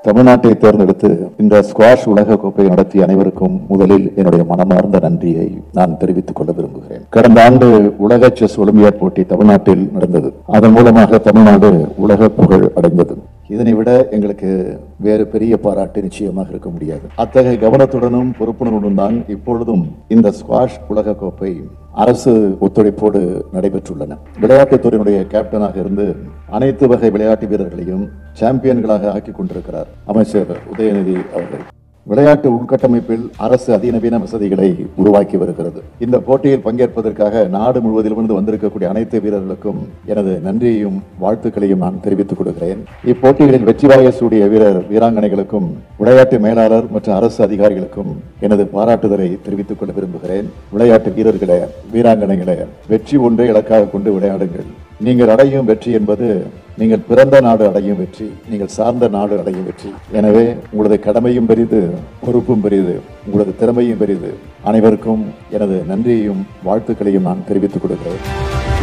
தமிழ்நாட்டை தேர்ந்தெடுத்து இந்த ஸ்குவாஷ் உலக கோப்பை நடத்திய அனைவருக்கும் முதலில் என்னுடைய மனமார்ந்த நன்றியை நான் தெரிவித்துக் கொள்ள விரும்புகிறேன் கடந்த ஆண்டு உலக செஸ் ஒலிம்பியாட் போட்டி தமிழ்நாட்டில் நடந்தது அதன் மூலமாக தமிழ்நாடு உலக புகழ் அடைந்தது இதனை விட எங்களுக்கு வேறு பெரிய பாராட்டு நிச்சயமாக இருக்க முடியாது அத்தகைய கவனத்துடனும் பொறுப்புணர்வுடன் தான் இப்பொழுதும் இந்த ஸ்குவாஷ் உலக கோப்பை அரசு ஒத்துழைப்போடு நடைபெற்றுள்ளன விளையாட்டுத்துறையினுடைய கேப்டனாக இருந்து அனைத்து வகை விளையாட்டு வீரர்களையும் சாம்பியன்களாக ஆக்கி கொண்டிருக்கிறார் அமைச்சர் உதயநிதி அவர்கள் விளையாட்டு உள்கட்டமைப்பில் அரசு அதிநவீன வசதிகளை உருவாக்கி வருகிறது இந்த போட்டியில் பங்கேற்பதற்காக நாடு முழுவதிலிருந்து வந்திருக்கக்கூடிய அனைத்து வீரர்களுக்கும் எனது நன்றியையும் வாழ்த்துக்களையும் நான் தெரிவித்துக் கொள்கிறேன் இப்போட்டிகளில் வெற்றி வாகை சூடிய வீரர் வீராங்கனைகளுக்கும் விளையாட்டு மேலாளர் மற்றும் அரசு அதிகாரிகளுக்கும் எனது பாராட்டுதலை தெரிவித்துக் கொள்ள விரும்புகிறேன் விளையாட்டு வீரர்களே வீராங்கனைகளே வெற்றி ஒன்றை இலக்காக கொண்டு விளையாடுங்கள் நீங்கள் அடையும் வெற்றி என்பது நீங்கள் பிறந்த நாடு அடையும் வெற்றி நீங்கள் சார்ந்த நாடு அடையும் வெற்றி எனவே உங்களது கடமையும் பெரிது பொறுப்பும் பெரிது உங்களது திறமையும் பெரிது அனைவருக்கும் எனது நன்றியையும் வாழ்த்துக்களையும் நான் தெரிவித்துக் கொடுக்கிறேன்